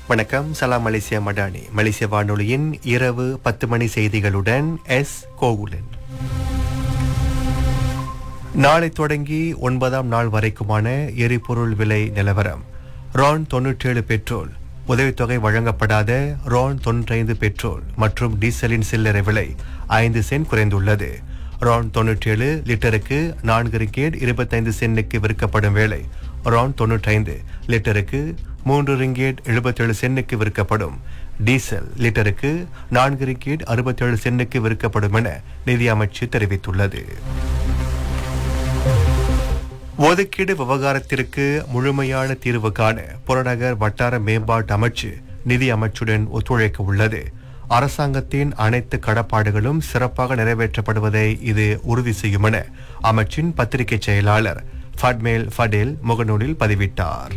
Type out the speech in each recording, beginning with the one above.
வணக்கம் சலாம் மலேசியா மடானி மலேசிய வானொலியின் இரவு பத்து மணி செய்திகளுடன் எஸ் கோகுலன் நாளை தொடங்கி ஒன்பதாம் நாள் வரைக்குமான எரிபொருள் விலை நிலவரம் ரான் தொன்னூற்றேழு பெட்ரோல் உதவித்தொகை வழங்கப்படாத ரான் தொன்னூற்றைந்து பெட்ரோல் மற்றும் டீசலின் சில்லறை விலை ஐந்து சென்ட் குறைந்துள்ளது ரான் தொன்னூற்றேழு லிட்டருக்கு நான்கு ரிங்கேட் இருபத்தைந்து சென்னுக்கு விற்கப்படும் வேளை ரான் தொன்னூற்றைந்து லிட்டருக்கு மூன்று ரிங்கேட் எழுபத்தேழு சென்னுக்கு விற்கப்படும் டீசல் லிட்டருக்கு நான்கு ரிங்கேட் அறுபத்தேழு சென்னுக்கு விற்கப்படும் என நிதி அமைச்சு தெரிவித்துள்ளது ஒதுக்கீடு விவகாரத்திற்கு முழுமையான தீர்வு காண புறநகர் வட்டார மேம்பாட்டு அமைச்சு நிதி அமைச்சுடன் ஒத்துழைக்க உள்ளது அரசாங்கத்தின் அனைத்து கடப்பாடுகளும் சிறப்பாக நிறைவேற்றப்படுவதை இது உறுதி செய்யும் என அமைச்சின் பத்திரிகை செயலாளர் ஃபட்மேல் ஃபடேல் முகநூலில் பதிவிட்டார்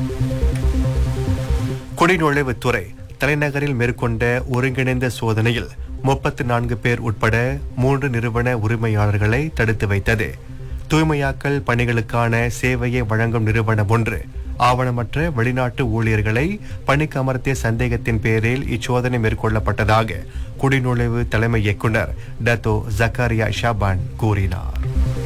குடிநுழைவுத்துறை தலைநகரில் மேற்கொண்ட ஒருங்கிணைந்த சோதனையில் முப்பத்து நான்கு பேர் உட்பட மூன்று நிறுவன உரிமையாளர்களை தடுத்து வைத்தது தூய்மையாக்கல் பணிகளுக்கான சேவையை வழங்கும் நிறுவனம் ஒன்று ஆவணமற்ற வெளிநாட்டு ஊழியர்களை பணிக்கு அமர்த்திய சந்தேகத்தின் பேரில் இச்சோதனை மேற்கொள்ளப்பட்டதாக குடிநுழைவு தலைமை இயக்குனர் டத்தோ ஜக்காரியா ஷாபான் கூறினார்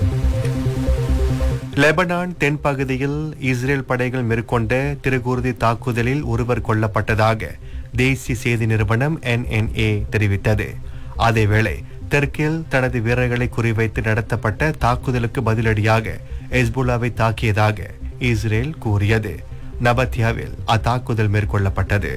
லெபனான் தென்பகுதியில் இஸ்ரேல் படைகள் மேற்கொண்ட திருகூர்தி தாக்குதலில் ஒருவர் கொல்லப்பட்டதாக தேசிய செய்தி நிறுவனம் என்என்ஏ தெரிவித்தது அதேவேளை தெற்கில் தனது வீரர்களை குறிவைத்து நடத்தப்பட்ட தாக்குதலுக்கு பதிலடியாக எஸ்புல்லாவை தாக்கியதாக இஸ்ரேல் கூறியது நபத்தியாவில் அத்தாக்குதல் மேற்கொள்ளப்பட்டது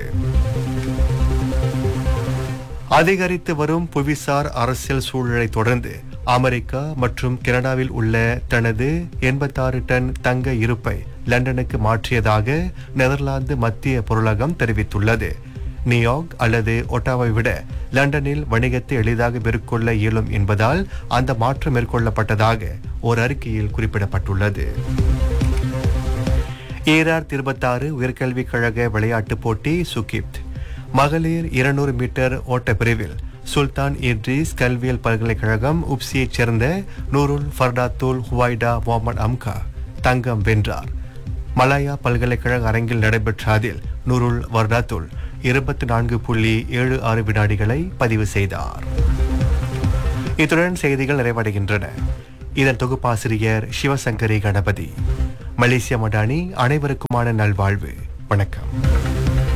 அதிகரித்து வரும் புவிசார் அரசியல் சூழலை தொடர்ந்து அமெரிக்கா மற்றும் கனடாவில் உள்ள தனது எண்பத்தாறு டன் தங்க இருப்பை லண்டனுக்கு மாற்றியதாக நெதர்லாந்து மத்திய பொருளகம் தெரிவித்துள்ளது நியூயார்க் அல்லது ஒட்டாவை விட லண்டனில் வணிகத்தை எளிதாக மேற்கொள்ள இயலும் என்பதால் அந்த மாற்றம் மேற்கொள்ளப்பட்டதாக ஒரு அறிக்கையில் குறிப்பிடப்பட்டுள்ளது ஈரார் இருபத்தாறு உயர்கல்விக் கழக விளையாட்டுப் போட்டி சுகிப்த் மகளிர் இருநூறு மீட்டர் ஓட்ட பிரிவில் சுல்தான் இட்ரிஸ் கல்வியல் பல்கலைக்கழகம் உப்சியைச் சேர்ந்த நூருல் ஃபர்டாத்துல் ஹுவைடா முகமது அம்கா தங்கம் வென்றார் மலாயா பல்கலைக்கழக அரங்கில் நடைபெற்ற அதில் நூருல் வர்டாத்துல் இருபத்தி நான்கு புள்ளி ஏழு ஆறு வினாடிகளை பதிவு செய்தார் இத்துடன் செய்திகள் நிறைவடைகின்றன இதன் தொகுப்பாசிரியர் சிவசங்கரி கணபதி மலேசிய மடானி அனைவருக்குமான நல்வாழ்வு வணக்கம்